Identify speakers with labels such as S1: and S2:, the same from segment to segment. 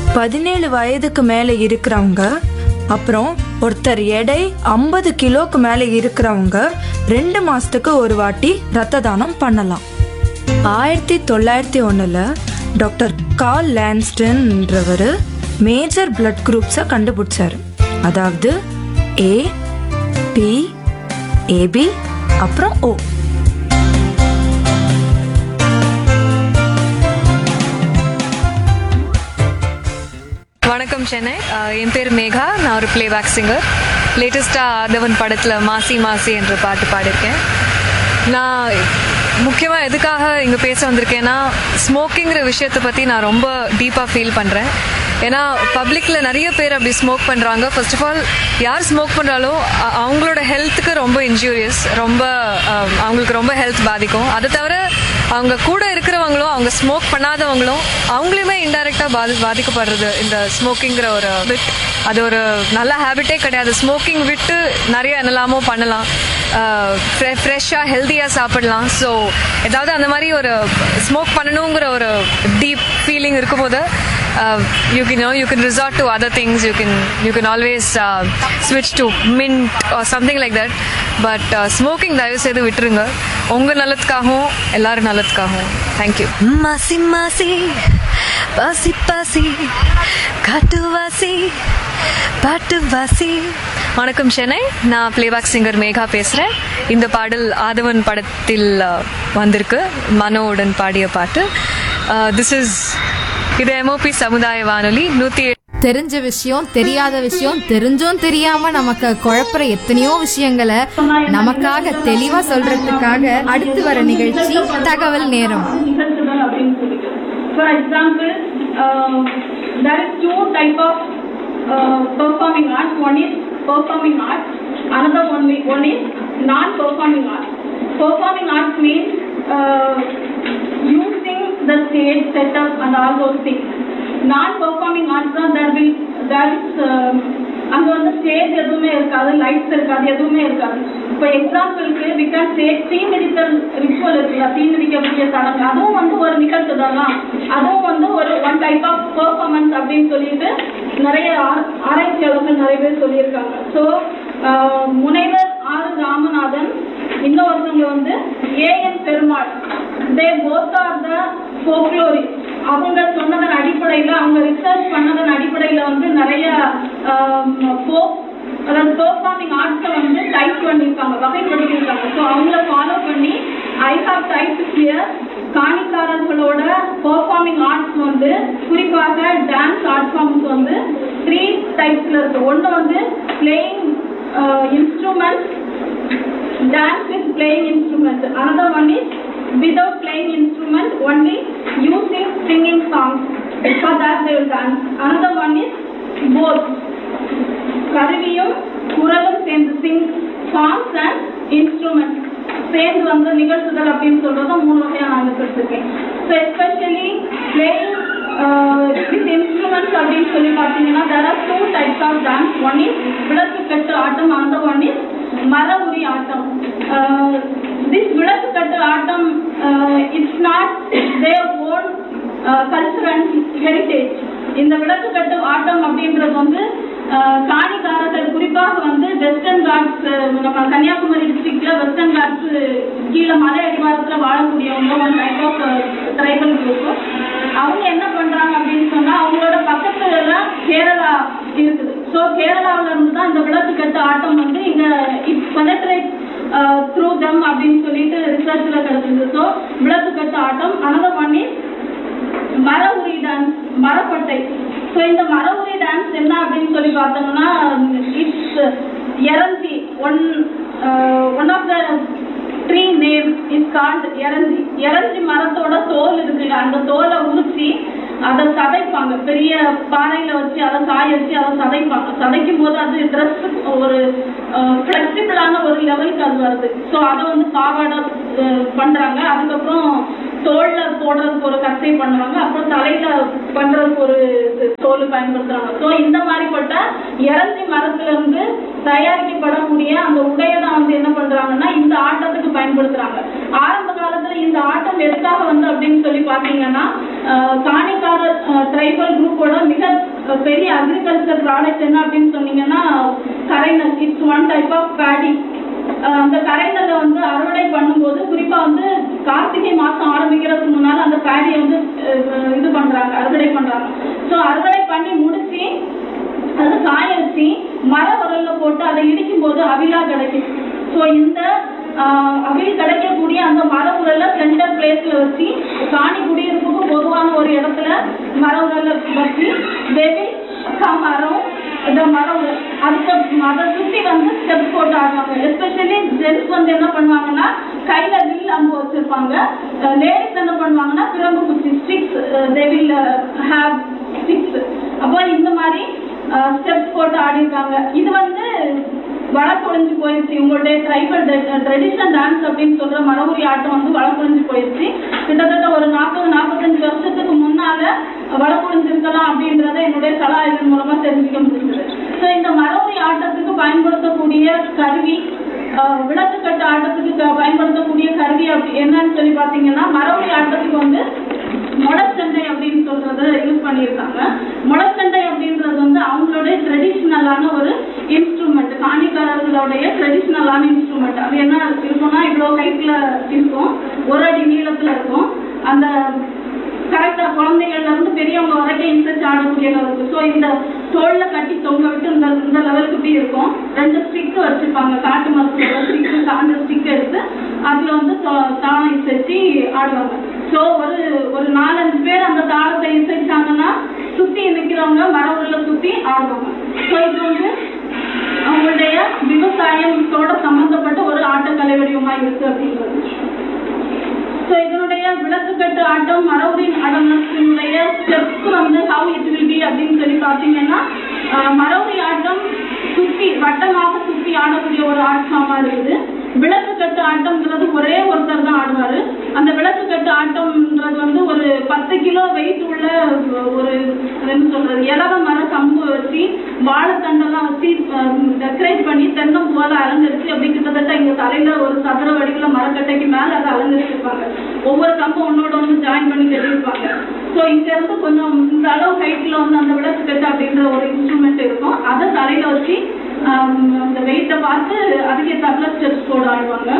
S1: பதினேழு வயதுக்கு மேலே இருக்கிறவங்க அப்புறம் ஒருத்தர் எடை ஐம்பது கிலோக்கு மேலே இருக்கிறவங்க ரெண்டு மாசத்துக்கு ஒரு வாட்டி ரத்த தானம் பண்ணலாம் ஆயிரத்தி தொள்ளாயிரத்தி ஒன்றில் டாக்டர் கால் லான்ஸ்டன்ன்றவர் மேஜர் பிளட் குரூப்ஸை கண்டுபிடிச்சாரு அதாவது ஏ பி ஏபி அப்புறம் ஓ
S2: வணக்கம் சென்னை அஹ் என் பேர் மேகா நான் ஒரு பிளேபேக் சிங்கர் லேட்டஸ்ட்டாக ஆதவன் படத்தில் மாசி மாசி என்ற பாட்டு பாடியிருக்கேன் நான் முக்கியமாக எதுக்காக இங்கே பேச வந்திருக்கேன்னா ஸ்மோக்கிங்கிற விஷயத்தை பற்றி நான் ரொம்ப டீப்பாக ஃபீல் பண்ணுறேன் ஏன்னா பப்ளிக்கில் நிறைய பேர் அப்படி ஸ்மோக் பண்ணுறாங்க ஃபர்ஸ்ட் ஆஃப் ஆல் யார் ஸ்மோக் பண்ணுறாலோ அ- அவங்களோட ஹெல்த்துக்கு ரொம்ப இன்ஜூரியஸ் ரொம்ப அஹ், அவங்களுக்கு ரொம்ப ஹெல்த் பாதிக்கும் அதை தவிர அவங்க கூட இருக்கிறவங்களும் அவங்க ஸ்மோக் பண்ணாதவங்களும் அவங்களையுமே இன்டைரக்டாக பாதி பாதிக்கப்படுறது இந்த ஸ்மோக்கிங்கிற ஒரு பிட் அது ஒரு நல்ல ஹேபிட்டே கிடையாது ஸ்மோக்கிங் விட்டு நிறைய என்னெல்லாமோ பண்ணலாம் ஃப்ரெஷ்ஷாக ஹெல்த்தியாக சாப்பிடலாம் ஸோ ஏதாவது அந்த மாதிரி ஒரு ஸ்மோக் பண்ணணுங்கிற ஒரு டீப் ஃபீலிங் இருக்கும்போது you can you can resort to other things you can you can always ஸ்விட்ச் to mint something like that but smoking தயவு செய்து விட்டுருங்க உங்கள் நல்லதுக்காகவும் எல்லாரும் நல்லதுக்காகவும் தேங்க்யூ
S3: மாசி மாசி பாசி பாசி காட்டுவாசி பாட்டுவாசி
S2: வணக்கம் சென்னை நான் பிளேபேக் சிங்கர் மேகா பேசுகிறேன் இந்த பாடல் ஆதவன் படத்தில் அஹ், வந்திருக்கு மனோவுடன் பாடிய பாட்டு திஸ் இஸ் இது எம்ஓபி சமுதாய வானொலி நூற்றி
S4: தெரிஞ்ச விஷயம் தெரியாத விஷயம் தெரிஞ்சும் தெரியாம நமக்கு குழப்புற எத்தனையோ விஷயங்களை நமக்காக தெளிவா சொல்றதுக்காக அடுத்து வர நிகழ்ச்சி தகவல் நேரம்
S5: நிகழ்த்துதல் அப்படின்னு சொல்லிட்டு for example there is two type of uh, performing arts one is performing arts another one we- one is non performing arts performing arts means uh, using the stage setup and all those things non performing arts தான் there will there is um, அங்க வந்து stage எதுவுமே இருக்காது lights இருக்காது எதுவுமே இருக்காது இப்போ எக்ஸாம்பிளுக்கு வி கேன் சே தீ மிதித்தல் ரிச்சுவல் இருக்குல்ல தீ மிதிக்கக்கூடிய சடங்கு அதுவும் வந்து ஒரு நிகழ்த்துதல் தான் அதுவும் வந்து ஒரு ஒன் டைப் ஆஃப் பெர்ஃபார்மன்ஸ் அப்படின்னு சொல்லிட்டு நிறைய ஆர- ஆராய்ச்சியாளர்கள் நிறைய பேர் சொல்லியிருக்காங்க ஸோ முனைவர் ஆர் ராமநாதன் இன்னொருத்தவங்க வந்து A N Perumal they both are the folklorist அவங்க சொன்னதன் அடிப்படையில் அவங்க ரிசர்ச் பண்ணதன் அடிப்படையில் வந்து நிறைய ஃபோக் அதாவது பெர்ஃபார்மிங் ஆர்ட்ஸை வந்து டைப் பண்ணியிருக்காங்க வகைப்படுத்தியிருக்காங்க ஸோ அவங்கள ஃபாலோ பண்ணி ஐ ஹாவ் டைப் ஹியர் காணிக்காரர்களோட பெர்ஃபார்மிங் ஆர்ட்ஸ் வந்து குறிப்பாக டான்ஸ் ஆர்ட் ஃபார்ம்ஸ் வந்து த்ரீ டைப்ஸில் இருக்கு ஒன்று வந்து playing instruments dance with playing instrument. Another one is without playing instrument, only using singing songs. For that they will dance. Another one is both. கருவியும் குரலும் சேர்ந்து சிங் சாங்ஸ் அண்ட் இன்ஸ்ட்ருமெண்ட் சேர்ந்து வந்து நிகழ்த்துதல் அப்படின்னு சொல்றத மூணு வகையா நான் எடுத்துருக்கேன் so especially playing with instruments அப்படின்னு சொல்லி பார்த்தீங்கன்னா there are two types of dance one is விளக்கு கட்டு ஆட்டம் another one is மர உரி ஆட்டம் திஸ் விளக்கு கட்டு ஆட்டம் it's not their own cultural heritage இந்த விளக்கு கட்டு ஆட்டம் அப்படின்றது வந்து அஹ், காணிக்காரர்கள் குறிப்பாக வந்து வெஸ்டர்ன் காட்ஸ் நம்ம கன்னியாகுமரி டிஸ்ட்ரிக்ட்ல வெஸ்டர்ன் காட்ஸ் கீழே மலை அடிவாரத்தில் வாழக்கூடியவங்க one type of tribal group அவங்க என்ன பண்றாங்க அப்படின்னு சொன்னா அவங்களோட பக்கத்துல எல்லாம் கேரளா இருக்குது ஸோ கேரளாவுல இருந்து தான் இந்த விளக்கு கட்டு ஆட்டம் வந்து இங்க இட்ஸ் பெனட்ரேட் த்ரூ தம் அப்படின்னு சொல்லிட்டு ரிசர்ச்ல கிடைச்சது ஸோ விளக்கு கட்டு ஆட்டம் அனதர் ஒன் இஸ் மர உரி டான்ஸ் மரப்பட்டை ஸோ இந்த மர உரி டான்ஸ் என்ன அப்படின்னு சொல்லி பார்த்தோம்னா இட்ஸ் எரந்தி one one of the tree name is called எரஞ்சி எரஞ்சி மரத்தோட தோல் இருக்குல்ல அந்த தோலை உரிச்சி அதை சதைப்பாங்க பெரிய பானையில வச்சு அதை காய வச்சு அதை சதைப்பாங்க சதைக்கும் போது அது ட்ரெஸ் ஒரு ஃப்ளெக்சிபிளான ஒரு லெவலுக்கு அது வருது ஸோ அதை வந்து பாவாடை அஹ், பண்றாங்க அதுக்கப்புறம் தோல்ல போடுறதுக்கு ஒரு கத்தை பண்ணுவாங்க அப்புறம் தலையில பண்றதுக்கு ஒரு தோல் பயன்படுத்துறாங்க ஸோ இந்த மாதிரிப்பட்ட இறஞ்சி மரத்துல இருந்து தயாரிக்கப்படக்கூடிய அந்த உடையை தான் வந்து என்ன பண்றாங்கன்னா இந்த ஆட்டத்துக்கு பயன்படுத்துறாங்க ஆரம்ப காலத்துல இந்த ஆட்டம் எதுக்காக வந்து அப்படின்னு சொல்லி பாத்தீங்கன்னா அஹ், காணிக்கார ட்ரைபல் குரூப்போட மிக அஹ், பெரிய அக்ரிகல்ச்சர் ப்ராடக்ட் என்ன அப்படின்னு சொன்னீங்கன்னா கரைநல் it's one type of paddy அந்த கரைநலை வந்து அறுவடை பண்ணும்போது குறிப்பா வந்து கார்த்திகை மாசம் ஆரம்பிக்கிறதுக்கு முன்னால அந்த பேடியை வந்து அஹ், இது பண்றாங்க அறுவடை பண்றாங்க ஸோ அறுவடை பண்ணி முடிச்சு அதை காய வச்சு மர உரல்ல போட்டு அதை இடிக்கும் போது அவிலா கிடைக்கும் ஸோ இந்த ஆஹ், அவில் கிடைக்கக்கூடிய அந்த மர உரல்ல சென்டர் பிளேஸ்ல வச்சு காணி குடியிருப்புக்கு பொதுவான ஒரு இடத்துல மர உரல்ல வச்சு பேபி மரம் இந்த மர உரல் அதுக்கு அதை சுத்தி வந்து ஸ்டெப் போட்டு ஆடுவாங்க எஸ்பெஷலி ஜென்ஸ் வந்து என்ன பண்ணுவாங்கன்னா கையில வில் அம்பு வச்சிருப்பாங்க லேடிஸ் என்ன பண்ணுவாங்கன்னா பிரம்பு குச்சி sticks they will have sticks அப்போ இந்த மாதிரி ஸ்டெப்ஸ் போட்டு ஆடிருக்காங்க இது வந்து வழக்கொழிஞ்சு போயிடுச்சு உங்களுடைய ட்ரைபல் ட்ரெடிஷனல் டான்ஸ் அப்படின்னு சொல்ற மரபுரி ஆட்டம் வந்து வழக்கொழிஞ்சு போயிடுச்சு கிட்டத்தட்ட ஒரு நாற்பது நாற்பத்தஞ்சு வருஷத்துக்கு முன்னால வழக்கொழிஞ்சிருக்கலாம் அப்படின்றத என்னுடைய கலா ஆய்வின் மூலமா தெரிஞ்சுக்க முடிஞ்சது ஸோ இந்த மரபுரி ஆட்டத்துக்கு பயன்படுத்தக்கூடிய கருவி அஹ், விளக்குக்கட்டு ஆட்டத்துக்கு க- பயன்படுத்தக்கூடிய கருவி அப்படி என்னன்னு சொல்லி பார்த்தீங்கன்னா மரபுரி ஆட்டத்துக்கு வந்து முடச்சண்டை அப்படின்னு சொல்றத யூஸ் பண்ணியிருக்காங்க முடச்சண்டை அப்படின்றது வந்து அவங்களுடைய ட்ரெடிஷ்னலான ஒரு இன்ஸ்ட்ருமெண்ட் காணிக்காரர்களுடைய ட்ரெடிஷ்னலான இன்ஸ்ட்ருமெண்ட் அது என்ன இருக்கும்னா இவ்வளோ ஹைட்ல இருக்கும் ஒரு அடி நீளத்துல இருக்கும் அந்த கரெக்டா குழந்தைகள்ல இருந்து பெரியவங்க வரைக்கும் இன்செர்ட் ஆடக்கூடிய அளவுக்கு ஸோ இந்த தோல்ல கட்டி தொங்க விட்டு இந்த இந்த லெவலுக்கு இப்படி இருக்கும் ரெண்டு ஸ்டிக் வச்சிருப்பாங்க காட்டு மரத்தோட ஸ்டிக் சார்ந்த ஸ்டிக் எடுத்து அதுல வந்து தா- தாளம் இசைச்சு ஆடுவாங்க ஸோ ஒரு ஒரு நாலஞ்சு பேர் அந்த தாளத்தை இசைச்சாங்கன்னா சுத்தி நிக்கிறவங்க மரவுள்ள சுத்தி ஆடுவாங்க ஸோ இது வந்து அவங்களுடைய விவசாயத்தோட சம்பந்தப்பட்ட ஒரு ஆட்டக்கலை வடிவமா இருக்கு அப்படின்றது ஸோ இதனுடைய விளக்குக்கட்டு ஆட்டம் மரவுரின் ஆட்டத்தினுடைய ஸ்டெப்ஸ் வந்து ஹவு இட் வில் பி அப்படின்னு சொல்லி பார்த்தீங்கன்னா ஆஹ், மரவுரி ஆட்டம் சுத்தி வட்டமாக சுத்தி ஆடக்கூடிய ஒரு ஆட்டமா இருக்குது விளக்குக்கட்டு ஆட்டம்ன்றது ஒரே ஒருத்தர் தான் ஆடுவாரு அந்த விளக்குக்கட்டு ஆட்டம்ன்றது வந்து ஒரு பத்து கிலோ வெயிட் உள்ள ஒரு என்ன சொல்றது இலவ மர கம்பு வச்சு வாழைத்தண்டெல்லாம் வச்சு டெக்கரேட் பண்ணி தென்னம்பூவால அலங்கரிச்சு அப்படி கிட்டத்தட்ட எங்க தலையில ஒரு சதுர வடிவுல மரக்கட்டைக்கு மேல அதை அலங்கரிச்சிருப்பாங்க ஒவ்வொரு கம்பும் ஒன்னோட ஒன்று ஜாயின் பண்ணி கட்டியிருப்பாங்க ஸோ இங்க இருந்து கொஞ்சம் இந்த அளவு ஹைட்ல வந்து அந்த விளக்கு கட்டு அப்படின்ற ஒரு இன்ஸ்ட்ருமெண்ட் இருக்கும் அதை தலையில வச்சு ஆம், அந்த வெயிட்டை பார்த்து அதுக்கேற்றாப்புல ஸ்டெப்ஸ் போட ஆடுவாங்க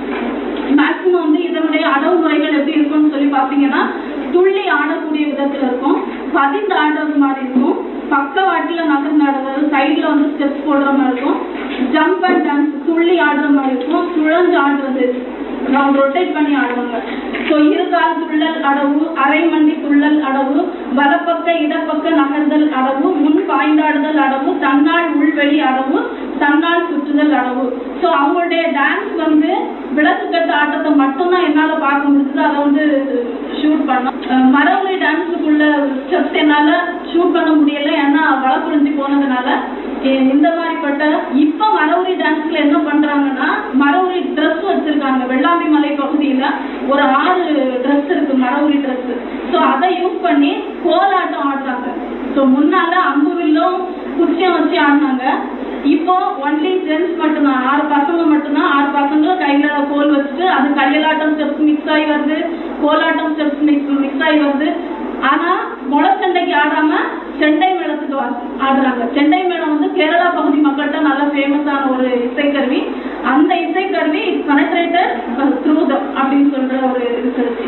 S5: மேக்ஸிமம் வந்து இதனுடைய அடவு முறைகள் எப்படி இருக்கும்னு சொல்லி பார்த்தீங்கன்னா துள்ளி ஆடக்கூடிய விதத்துல இருக்கும் பதிந்து ஆடுறது மாதிரி இருக்கும் பக்கவாட்டில் நகர்ந்து ஆடுறது சைடில் வந்து ஸ்டெப்ஸ் போடுற மாதிரி இருக்கும் ஜம்ப் அண்ட் டான்ஸ் துள்ளி ஆடுற மாதிரி இருக்கும் சுழஞ்சு ஆடுறது ரவுண்ட் ரொட்டேட் பண்ணி ஆடுவாங்க ஸோ இருகால் துள்ளல் அடவு அரை மண்டி துள்ளல் அடவு வலப்பக்க இடப்பக்க நகர்தல் அடவு முன் பாய்ந்தாடுதல் அடவு தன்னால் உள்வெளி அடவு தன்னால் சுற்றுதல் அடவு ஸோ அவங்களுடைய டான்ஸ் வந்து விளக்குக்கட்டு ஆட்டத்தை மட்டும்தான் என்னால் பார்க்க முடிஞ்சது அதை வந்து ஷூட் பண்ணோம் அஹ் மரவழி டான்ஸுக்குள்ள ஸ்டெப்ஸ் என்னால் ஷூட் பண்ண முடியல ஏன்னா வளப்புரிஞ்சு போனதுனால இ- இந்த மாதிரிப்பட்ட இப்போ மரவுரி டான்ஸ்ல என்ன பண்றாங்கன்னா மரவுரி ட்ரெஸ் வச்சிருக்காங்க வெள்ளாம்பி மலை பகுதியில ஒரு ஆறு ட்ரெஸ் இருக்கு மரவுரி ட்ரெஸ் ஸோ அதை யூஸ் பண்ணி கோலாட்டம் ஆடுறாங்க ஸோ முன்னால அம்புவில்லும் குச்சியம் வச்சு ஆடினாங்க இப்போ ஒன்லி ஜென்ஸ் மட்டும்தான் ஆறு பசங்க மட்டும்தான் ஆறு பசங்களும் கையில கோல் வச்சுட்டு அது கையலாட்டம் ஸ்டெப்ஸ் மிக்ஸ் ஆகி வருது கோலாட்டம் ஸ்டெப்ஸ் மிக்ஸ் மிக்ஸ் ஆகி வருது ஆனா முளச்சண்டைக்கு ஆடாம செண்டை மேளத்துக்கு வா- ஆடுறாங்க செண்டை மேளம் வந்து கேரளா பகுதி மக்கள்கிட்ட நல்ல ஃபேமஸான ஒரு இசைக்கருவி அந்த இசைக்கருவி கனெக்டேட்டட் த்ரூ த அப்படின்னு சொல்ற ஒரு ரிசர்ச்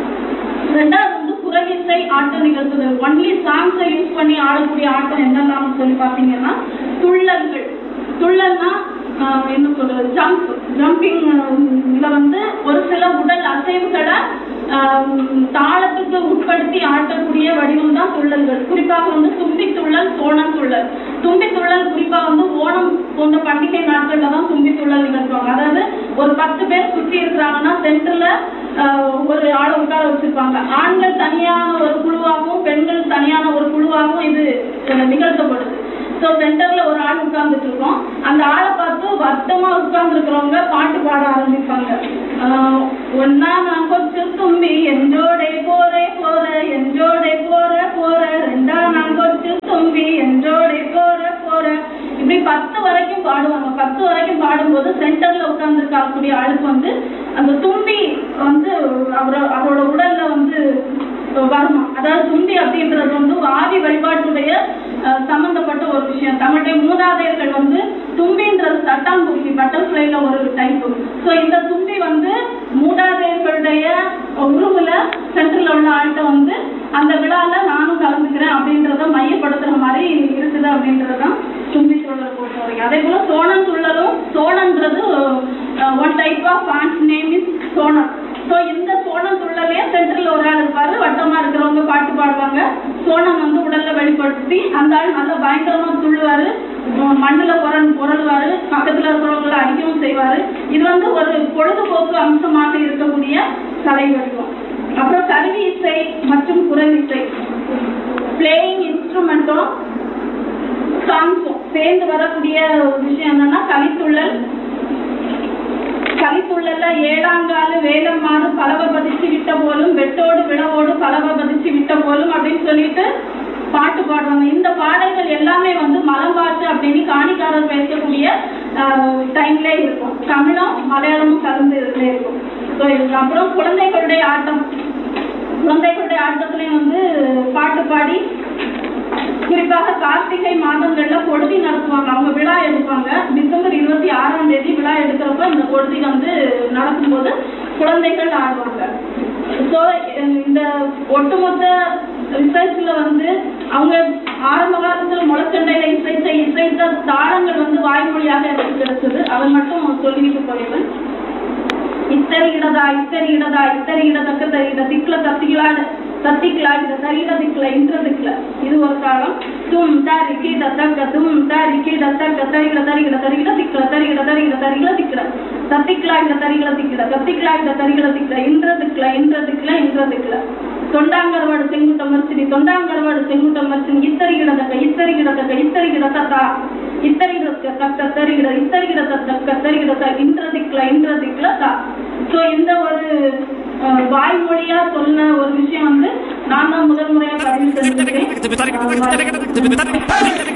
S5: ரெண்டாவது வந்து குரலிசை ஆட்ட நிகழ்த்துதல் ஒன்லி சாங்ஸை யூஸ் பண்ணி ஆடக்கூடிய ஆட்டம் என்னெல்லாம் சொல்லி பார்த்தீங்கன்னா துள்ளல்கள் துள்ளல்னா ஆஹ், என்ன சொல்றது ஜம்ப் ஜம்பிங் இதுல வந்து ஒரு சில உடல் அசைவுகளை ஆஹ், தாளத்துக்கு உட்படுத்தி ஆட்டக்கூடிய வடிவம் தான் துள்ளல்கள் குறிப்பாக வந்து தும்பி துள்ளல் சோனம் துள்ளல் தும்பி துள்ளல் குறிப்பா வந்து ஓணம் போன்ற பண்டிகை நாட்கள்ல தான் தும்பி துள்ளல் நிகழ்த்துவாங்க அதாவது ஒரு பத்து பேர் சுற்றி இருக்கிறாங்கன்னா சென்டர்ல ஒரு ஆளை உட்கார வச்சிருப்பாங்க ஆண்கள் தனியான ஒரு குழுவாகவும் பெண்கள் தனியான ஒரு குழுவாகவும் இது அஹ், நிகழ்த்தப்படுது ஸோ சென்டர்ல ஒரு ஆள் உட்கார்ந்துட்டு இருக்கோம் அந்த ஆளை பார்த்து வட்டமா உட்கார்ந்து இருக்கிறவங்க பாட்டு பாட ஆரம்பிப்பாங்க ஆஹ், ஒன்னா நான் கொஞ்சம் தும்பி என்றோடே போறே போற என்றோடே போற போற ரெண்டா நான் கொஞ்சம் தும்பி என்றோடே போற போற இப்படி பத்து வரைக்கும் பாடுவாங்க பத்து வரைக்கும் பாடும்போது சென்டர்ல உட்கார்ந்து ஆளுக்கு வந்து அந்த தும்பி வந்து அவர அவரோட உடல்ல வந்து வருமா அதாவது தும்பி அப்படின்றது வந்து மூதாதையர்கள் வந்து தும்பின்றது தட்டாங்குருவி பட்டர்ஃப்ளைல ஒரு டைப் ஸோ இந்த தும்பி வந்து மூதாதையர்களுடைய உருவுல சென்டர்ல உள்ள ஆள்கிட்ட வந்து அந்த விழால நானும் கலந்துக்கிறேன் அப்படின்றத மையப்படுத்துற மாதிரி இருக்குது அப்படின்றதுதான் தும்பி துள்ளலை பொறுத்த வரைக்கும் அதே போல சோழன் துள்ளலும் சோழன்றது one type of dance name is சோழன் ஸோ இந்த சோழன் துள்ளலே சென்டர்ல ஒரு ஆள் இருப்பாரு வட்டமா இருக்கிறவங்க பாட்டு பாடுவாங்க சோழன் வந்து உடல்ல வெளிப்படுத்தி அந்த ஆள் நல்ல பயங்கரமா துள்ளுவாரு உம் மண்ணுல புரள் புரளுவாரு பக்கத்துல இருக்கிறவங்களை அடிக்கவும் செய்வாரு இது வந்து ஒரு பொழுதுபோக்கு அம்சமாக இருக்கக்கூடிய கலை வடிவம் அப்புறம் கருவி இசை மற்றும் குரல் இசை பிளேயிங் இன்ஸ்ட்ருமெண்ட்டும் சாங்ஸும் சேர்ந்து வரக்கூடிய ஒரு விஷயம் என்னன்னா கலித்துள்ளல் கலித்துள்ளல்ல ஏழாங்காலு வேலம்மாறு பலவ பதிச்சு விட்ட போலும் வெட்டோடு விளவோடு பலவ பதிச்சு விட்ட போலும் அப்படின்னு சொல்லிட்டு பாட்டு பாடுவாங்க இந்த பாடல்கள் எல்லாமே வந்து மலம்பாட்டு அப்படின்னு காணிக்காரர் பேசக்கூடிய டைம்ல இருக்கும் தமிழும் மலையாளமும் கலந்து இதுல இருக்கும் ஸோ அப்புறம் குழந்தைகளுடைய ஆட்டம் குழந்தைகளுடைய ஆட்டத்துலயும் வந்து பாட்டு பாடி குறிப்பாக கார்த்திகை மாதங்கள்ல கொடுதி நடத்துவாங்க அவங்க விழா எடுப்பாங்க டிசம்பர் இருபத்தி ஆறாம் தேதி விழா எடுக்கிறப்ப இந்த கொடுதி வந்து நடக்கும்போது குழந்தைகள் ஆடுவாங்க ஸோ இந்த ஒட்டுமொத்த ரிசர்ச்ல வந்து அவங்க ஆரம்ப காலத்துல முளச்சண்டையில இசைத்த இசைத்த தாளங்கள் வந்து வாய்மொழியாக எனக்கு கிடைச்சது அதை மட்டும் சொல்லிட்டு போயிடுவேன் ಇತ್ತರಿಗಿಡದ ಇತ್ತರಿಗಿಡದ ಇತ್ತರಿಗಿಡದಕ್ಕ ತರಿಗಿಡ ದಿಕ್ಲ ತತ್ತಿಗಿಲಾಡ ತತ್ತಿಗಿಲಾಡಿದ ತರಿಗಿಡ ದಿಕ್ಲ ಇಂದ್ರ ದಿಕ್ಲ ಇದು ஒரு காலம் தும் தாரி கீட தக்க தும் தாரி கீட தக்க தரிகிட தரிகிட தரிகிட திக்ல தரிகிட தரிகிட தரிகிட திக்ல தத்திக்கிலாகிட தரிகிட திக்கிட தத்திக்கிலாகிட தரிகிட திக்ல இந்திர திக்ல இந்திர திக்ல இந்திர திக்ல ತೊಂಡಾಂಗರವಾಡು ಸೆಂಗುಟ ಮರ್ಚಿನಿ ತೊಂಡಾಂಗರವಾಡು ಸೆಂಗುಟ ಮರ್ಚಿನಿ ಇತ್ತರಿಗಿಡದಕ್ಕ ಇತ್ತರಿಗಿಡದಕ್ಕ ಇತ್ತರಿಗಿಡದ ತಾ ಇತ್ತರಿಗಿಡದಕ್ಕ ತಕ್ಕ ತರಿಗಿಡ ಇತ್ತರಿಗಿಡದ ತಕ್ಕ ತರಿಗಿಡದ ಇಂದ್ರ திக்ல இந்திர திக்ல தா ஸோ இந்த ஒரு அஹ், வாய்மொழியா சொன்ன ஒரு விஷயம் வந்து நான் தான் முதல் முறையா பதிவு செஞ்சிருக்கேன்